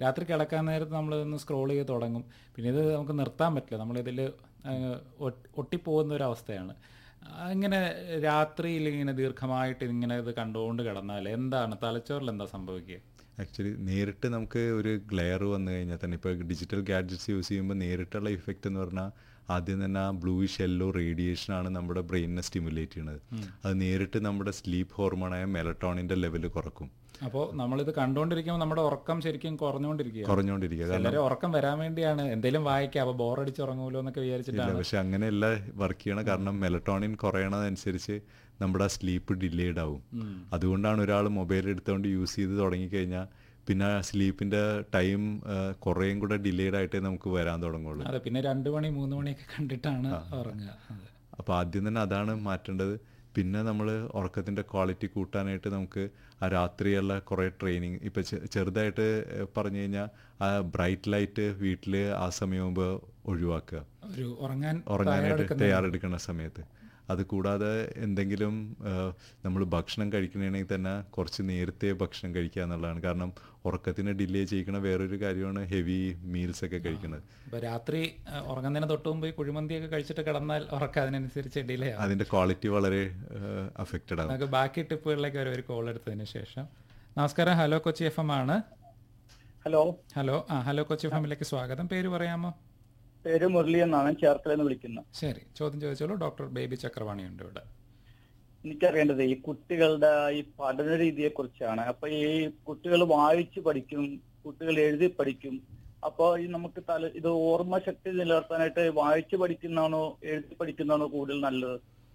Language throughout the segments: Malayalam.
രാത്രി കിടക്കാൻ നേരത്ത് നമ്മൾ ഒന്ന് സ്ക്രോൾ ചെയ്ത് തുടങ്ങും പിന്നെ ഇത് നമുക്ക് നിർത്താൻ പറ്റില്ല നമ്മളിതിൽ ഒട്ടിപ്പോകുന്ന ഒരു അവസ്ഥയാണ് ഇങ്ങനെ രാത്രിയിൽ ഇങ്ങനെ ദീർഘമായിട്ട് ഇങ്ങനെ ഇത് കണ്ടുകൊണ്ട് കിടന്നാൽ എന്താണ് തലച്ചോറിൽ എന്താ സംഭവിക്കുക ആക്ച്വലി നേരിട്ട് നമുക്ക് ഒരു ഗ്ലെയർ വന്നു കഴിഞ്ഞാൽ തന്നെ ഇപ്പോൾ ഡിജിറ്റൽ ഗാഡ്ജറ്റ്സ് യൂസ് ചെയ്യുമ്പോൾ നേരിട്ടുള്ള ഇഫക്റ്റ് എന്ന് പറഞ്ഞാൽ ആദ്യം തന്നെ ആ ബ്ലൂയിഷ് യെല്ലോ റേഡിയേഷൻ ആണ് നമ്മുടെ ബ്രെയിനിനെ സ്റ്റിമുലേറ്റ് ചെയ്യുന്നത് അത് നേരിട്ട് നമ്മുടെ സ്ലീപ്പ് ഹോർമോണായ മെലട്ടോണിൻ്റെ ലെവൽ കുറക്കും അപ്പോൾ നമ്മളിത് കണ്ടുകൊണ്ടിരിക്കുമ്പോൾ നമ്മുടെ ഉറക്കം ശരിക്കും കുറഞ്ഞുകൊണ്ടിരിക്കുക കുറഞ്ഞുകൊണ്ടിരിക്കുക കാരണം ചിലരെ ഉറക്കം വരാൻ വേണ്ടിയാണ് എന്തെങ്കിലും വായിക്കാം അപ്പോൾ ബോറടിച്ച് ഉറങ്ങുമല്ലോ എന്നൊക്കെ ഇല്ല വിചാരിച്ചിട്ടാണ് പക്ഷെ അങ്ങനെയല്ല വർക്ക് ചെയ്യണം കാരണം മെലട്ടോണിൻ കുറയണതനുസരിച്ച് നമ്മുടെ ആ സ്ലീപ്പ് ഡിലേഡ് ആവും അതുകൊണ്ടാണ് ഒരാൾ മൊബൈൽ എടുത്തുകൊണ്ട് യൂസ് ചെയ്ത് തുടങ്ങിക്കഴിഞ്ഞാൽ പിന്നെ സ്ലീപ്പിന്റെ ടൈം കുറേയും കൂടെ ഡിലേഡ് ആയിട്ടേ നമുക്ക് വരാൻ തുടങ്ങുള്ളൂ അതെ പിന്നെ രണ്ട് മണി മൂന്ന് മണിയൊക്കെ കണ്ടിട്ടാണ് ഉറങ്ങുക അതെ അപ്പോൾ ആദ്യം തന്നെ അതാണ് മാറ്റേണ്ടത് പിന്നെ നമ്മൾ ഉറക്കത്തിൻ്റെ ക്വാളിറ്റി കൂട്ടാനായിട്ട് നമുക്ക് ആ രാത്രിയുള്ള കുറേ ട്രെയിനിങ് ഇപ്പം ചെറുതായിട്ട് ഏഹ്, പറഞ്ഞു കഴിഞ്ഞാൽ ആ ബ്രൈറ്റ് ലൈറ്റ് വീട്ടിൽ ആ സമയമാകുമ്പോൾ ഒഴിവാക്കുക ഒരു ഉറങ്ങാൻ ഉറങ്ങാനായിട്ട് തയ്യാറെടുക്കുന്ന സമയത്ത് അത് കൂടാതെ എന്തെങ്കിലും നമ്മൾ ഭക്ഷണം കഴിക്കണമെങ്കിൽ തന്നെ കുറച്ച് നേരത്തെ ഭക്ഷണം കഴിക്കുക എന്നുള്ളതാണ് കാരണം ഉറക്കത്തിന് ഡിലേ ചെയ്യിക്കണ വേറൊരു കാര്യമാണ് ഹെവി മീൽസ് ഒക്കെ കഴിക്കുന്നത് ഇപ്പൊ രാത്രി ആ, ഉറങ്ങുന്നതിന് തൊട്ട് മുമ്പ് ഈ കുഴിമന്തിയൊക്കെ കഴിച്ചിട്ട് കിടന്നാൽ ഉറക്കം അതിനനുസരിച്ച് ഡിലേ ആവും അതിൻ്റെ ക്വാളിറ്റി വളരെ അഫക്റ്റഡ് ആണ് നമുക്ക് ബാക്കി ടിപ്പുകളിലേക്ക് വരെ ഒരു കോൾ എടുത്തതിന് ശേഷം നമസ്കാരം ഹലോ കൊച്ചി എഫ് എം ആണ് ഹലോ ഹലോ ആ ഹലോ കൊച്ചി എഫ് എമ്മിലേക്ക് സ്വാഗതം പേര് പറയാമോ പേര് മുരളി എന്നാണ് ചേർത്തല എന്ന് വിളിക്കുന്നത് ശരി ചോദ്യം ചോദിച്ചോളൂ ഡോക്ടർ ബേബി ചക്രവാണി ഉണ്ട് ഇവിടെ എനിക്കറിയേണ്ടത് ഈ കുട്ടികളുടെ ഈ പഠന രീതിയെ കുറിച്ചാണ് അപ്പൊ ഈ കുട്ടികൾ വായിച്ചു പഠിക്കും കുട്ടികൾ എഴുതി പഠിക്കും അപ്പൊ ഈ നമുക്ക് തല ഇത് ഓർമ്മശക്തി നിലനിർത്താനായിട്ട് വായിച്ചു പഠിക്കുന്നതാണോ എഴുതി പഠിക്കുന്നതാണോ കൂടുതൽ നല്ലത്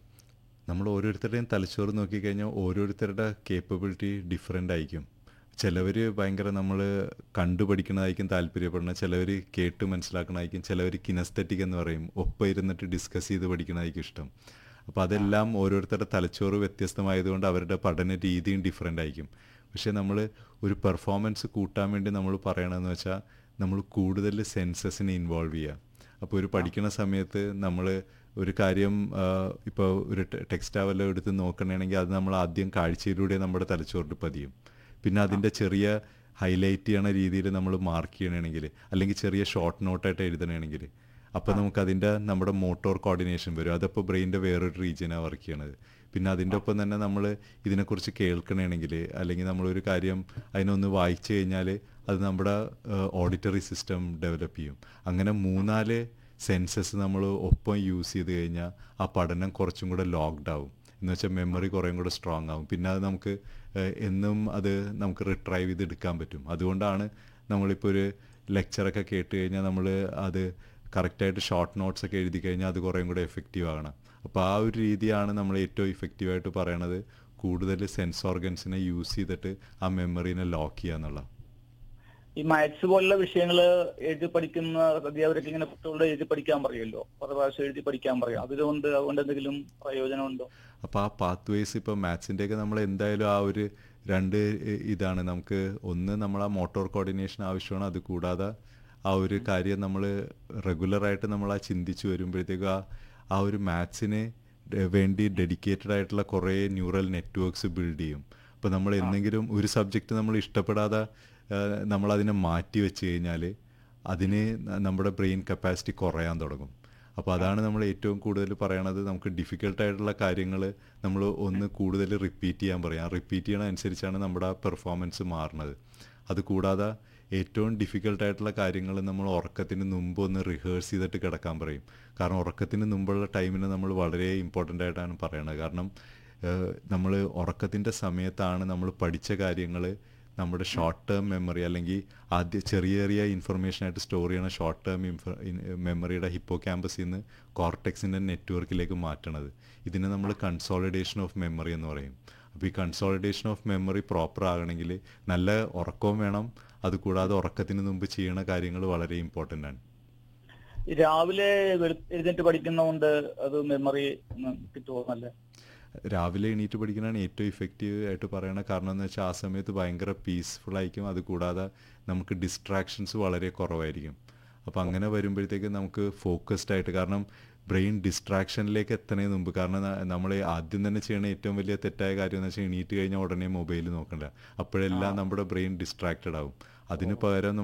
നമ്മൾ ഓരോരുത്തരുടെയും തലച്ചോറ് നോക്കിക്കഴിഞ്ഞാൽ ഓരോരുത്തരുടെ കേപ്പബിലിറ്റി ഡിഫറെൻ്റ് ആയിരിക്കും ചിലവർ ഭയങ്കര നമ്മൾ കണ്ടുപഠിക്കണതായിരിക്കും താല്പര്യപ്പെടുന്നത് ചിലവർ കേട്ട് മനസ്സിലാക്കണതായിരിക്കും ചിലവർ കിനസ്തറ്റിക് എന്ന് പറയും ഒപ്പം ഇരുന്നിട്ട് ഡിസ്കസ് ചെയ്ത് പഠിക്കണതായിരിക്കും ഇഷ്ടം അപ്പോൾ അതെല്ലാം ഓരോരുത്തരുടെ തലച്ചോറ് വ്യത്യസ്തമായതുകൊണ്ട് അവരുടെ പഠന രീതിയും ഡിഫറെൻ്റ് ആയിരിക്കും പക്ഷേ നമ്മൾ ഒരു പെർഫോമൻസ് കൂട്ടാൻ വേണ്ടി നമ്മൾ പറയണമെന്ന് വെച്ചാൽ നമ്മൾ കൂടുതൽ സെൻസസിനെ ഇൻവോൾവ് ചെയ്യുക അപ്പോൾ ഒരു പഠിക്കുന്ന സമയത്ത് നമ്മൾ ഒരു കാര്യം ഇപ്പോൾ ഒരു ടെക്സ്റ്റ് വല്ലതും എടുത്ത് നോക്കണമെങ്കിൽ അത് നമ്മൾ ആദ്യം കാഴ്ചയിലൂടെ നമ്മുടെ തലച്ചോറിൽ പതിയും പിന്നെ അതിൻ്റെ ചെറിയ ഹൈലൈറ്റ് ചെയ്യണ രീതിയിൽ നമ്മൾ മാർക്ക് ചെയ്യണമെങ്കിൽ അല്ലെങ്കിൽ ചെറിയ ഷോർട്ട് നോട്ടായിട്ട് എഴുതണമെങ്കിൽ അപ്പോൾ നമുക്ക് അതിൻ്റെ നമ്മുടെ മോട്ടോർ കോർഡിനേഷൻ വരും അതപ്പോൾ ബ്രെയിനിൻ്റെ വേറൊരു റീജിയനാണ് വർക്ക് ചെയ്യണത് പിന്നെ അതിൻ്റെ ഒപ്പം തന്നെ നമ്മൾ ഇതിനെക്കുറിച്ച് കേൾക്കണമെങ്കിൽ അല്ലെങ്കിൽ നമ്മളൊരു കാര്യം അതിനൊന്ന് വായിച്ചു കഴിഞ്ഞാൽ അത് നമ്മുടെ ഓഡിറ്ററി സിസ്റ്റം ഡെവലപ്പ് ചെയ്യും അങ്ങനെ മൂന്നാല് സെൻസസ് നമ്മൾ ഒപ്പം യൂസ് ചെയ്ത് കഴിഞ്ഞാൽ ആ പഠനം കുറച്ചും കൂടെ ലോക്ക്ഡ് ആവും എന്ന് വെച്ചാൽ മെമ്മറി കുറേയും കൂടെ സ്ട്രോങ് ആവും പിന്നെ അത് നമുക്ക് ഏഹ്, എന്നും അത് നമുക്ക് റിട്രൈവ് ചെയ്ത് എടുക്കാൻ പറ്റും അതുകൊണ്ടാണ് നമ്മളിപ്പോൾ ഒരു ലെക്ചറൊക്കെ കേട്ട് കഴിഞ്ഞാൽ നമ്മൾ അത് കറക്റ്റായിട്ട് ഷോർട്ട് നോട്ട്സ് ഒക്കെ എഴുതി കഴിഞ്ഞാൽ അത് കുറേയും കൂടെ എഫക്റ്റീവ് ആകണം അപ്പോൾ ആ ഒരു രീതിയാണ് നമ്മൾ ഏറ്റവും ഇഫക്റ്റീവായിട്ട് പറയണത് കൂടുതൽ സെൻസ് ഓർഗൻസിനെ യൂസ് ചെയ്തിട്ട് ആ മെമ്മറീനെ ലോക്ക് ചെയ്യുക എന്നുള്ള ഈ മാത്സ് പോലുള്ള വിഷയങ്ങൾ എഴുതി പഠിക്കുന്ന അധ്യാപകരൊക്കെ ഇങ്ങനെ കുട്ടികളോട് എഴുതി പഠിക്കാൻ പറയുമല്ലോ കുറെ പ്രാവശ്യം എഴുതി പഠിക്കാൻ പറയും അതുകൊണ്ട് അതുകൊണ്ട് എന്തെങ്കിലും പ്രയോജനമുണ്ടോ അപ്പോൾ ആ പാത്ത് വേസ് ഇപ്പോൾ മാത്സിൻ്റെയൊക്കെ നമ്മൾ എന്തായാലും ആ ഒരു രണ്ട് ഇ- ഇതാണ് നമുക്ക് ഒന്ന് നമ്മൾ ആ മോട്ടോർ കോർഡിനേഷൻ ആവശ്യമാണ് അത് കൂടാതെ ആ ഒരു കാര്യം നമ്മൾ റെഗുലറായിട്ട് നമ്മൾ ആ ചിന്തിച്ച് വരുമ്പോഴത്തേക്കും ആ ആ ഒരു മാത്സിന് വേണ്ടി ഡെഡിക്കേറ്റഡ് ആയിട്ടുള്ള കുറേ ന്യൂറൽ നെറ്റ്വർക്ക്സ് ബിൽഡ് ചെയ്യും അപ്പോൾ നമ്മൾ എന്തെങ്കിലും ഒരു സബ്ജക്റ്റ് നമ്മൾ ഇഷ്ടപ്പെടാതെ ഏഹ്, നമ്മളതിനെ മാറ്റി വെച്ച് കഴിഞ്ഞാൽ അതിന് ന- നമ്മുടെ ബ്രെയിൻ കപ്പാസിറ്റി കുറയാൻ തുടങ്ങും അപ്പോൾ അതാണ് നമ്മൾ ഏറ്റവും കൂടുതൽ പറയണത് നമുക്ക് ഡിഫിക്കൽട്ട് ആയിട്ടുള്ള കാര്യങ്ങൾ നമ്മൾ ഒന്ന് കൂടുതൽ റിപ്പീറ്റ് ചെയ്യാൻ പറയാം റിപ്പീറ്റ് ചെയ്യണ അനുസരിച്ചാണ് നമ്മുടെ പെർഫോമൻസ് മാറുന്നത് അത് കൂടാതെ ഏറ്റവും ഡിഫിക്കൽട്ട് ആയിട്ടുള്ള കാര്യങ്ങൾ നമ്മൾ ഉറക്കത്തിന് മുമ്പ് ഒന്ന് റിഹേഴ്സ് ചെയ്തിട്ട് കിടക്കാൻ പറയും കാരണം ഉറക്കത്തിന് മുമ്പുള്ള ടൈമിന് നമ്മൾ വളരെ ഇമ്പോർട്ടൻ്റ് ആയിട്ടാണ് പറയണത് കാരണം നമ്മൾ ഉറക്കത്തിൻ്റെ സമയത്താണ് നമ്മൾ പഠിച്ച കാര്യങ്ങൾ നമ്മുടെ ഷോർട്ട് ടേം മെമ്മറി അല്ലെങ്കിൽ ആദ്യ ചെറിയ ചെറിയ ഇൻഫർമേഷൻ ആയിട്ട് സ്റ്റോർ ചെയ്യണ ഷോർട്ട് ടേം മെമ്മറിയുടെ ഹിപ്പോ ക്യാമ്പസിൽ നിന്ന് കോർട്ടെക്സിൻ്റെ നെറ്റ്വർക്കിലേക്ക് മാറ്റണത് ഇതിനെ നമ്മൾ കൺസോളിഡേഷൻ ഓഫ് മെമ്മറി എന്ന് പറയും അപ്പോൾ ഈ കൺസോളിഡേഷൻ ഓഫ് മെമ്മറി പ്രോപ്പർ ആകണമെങ്കിൽ നല്ല ഉറക്കവും വേണം അതുകൂടാതെ ഉറക്കത്തിന് മുമ്പ് ചെയ്യണ കാര്യങ്ങൾ വളരെ ഇമ്പോർട്ടൻ്റ് ആണ് ഈ രാവിലെ വെളു- എഴുന്നേറ്റ് പഠിക്കുന്നതുകൊണ്ട് അത് മെമ്മറി കിട്ടുമോ നല്ല രാവിലെ എണീറ്റ് പഠിക്കുന്നതാണ് ഏറ്റവും ഇഫക്റ്റീവ് ആയിട്ട് പറയണ കാരണം എന്ന് വെച്ചാൽ ആ സമയത്ത് ഭയങ്കര പീസ്ഫുൾ ആയിരിക്കും അത് കൂടാതെ നമുക്ക് ഡിസ്ട്രാക്ഷൻസ് വളരെ കുറവായിരിക്കും അപ്പോൾ അങ്ങനെ വരുമ്പോഴത്തേക്ക് നമുക്ക് ഫോക്കസ്ഡ് ആയിട്ട് കാരണം ബ്രെയിൻ ഡിസ്ട്രാക്ഷനിലേക്ക് എത്തണേ മുമ്പ് കാരണം നമ്മൾ ആദ്യം തന്നെ ചെയ്യണ ഏറ്റവും വലിയ തെറ്റായ കാര്യം എന്ന് വെച്ചാൽ എണീറ്റ് കഴിഞ്ഞാൽ ഉടനെ മൊബൈൽ നോക്കണ്ട അപ്പോഴെല്ലാം നമ്മുടെ ബ്രെയിൻ ഡിസ്ട്രാക്റ്റഡ് ആവും അതിന് പകരം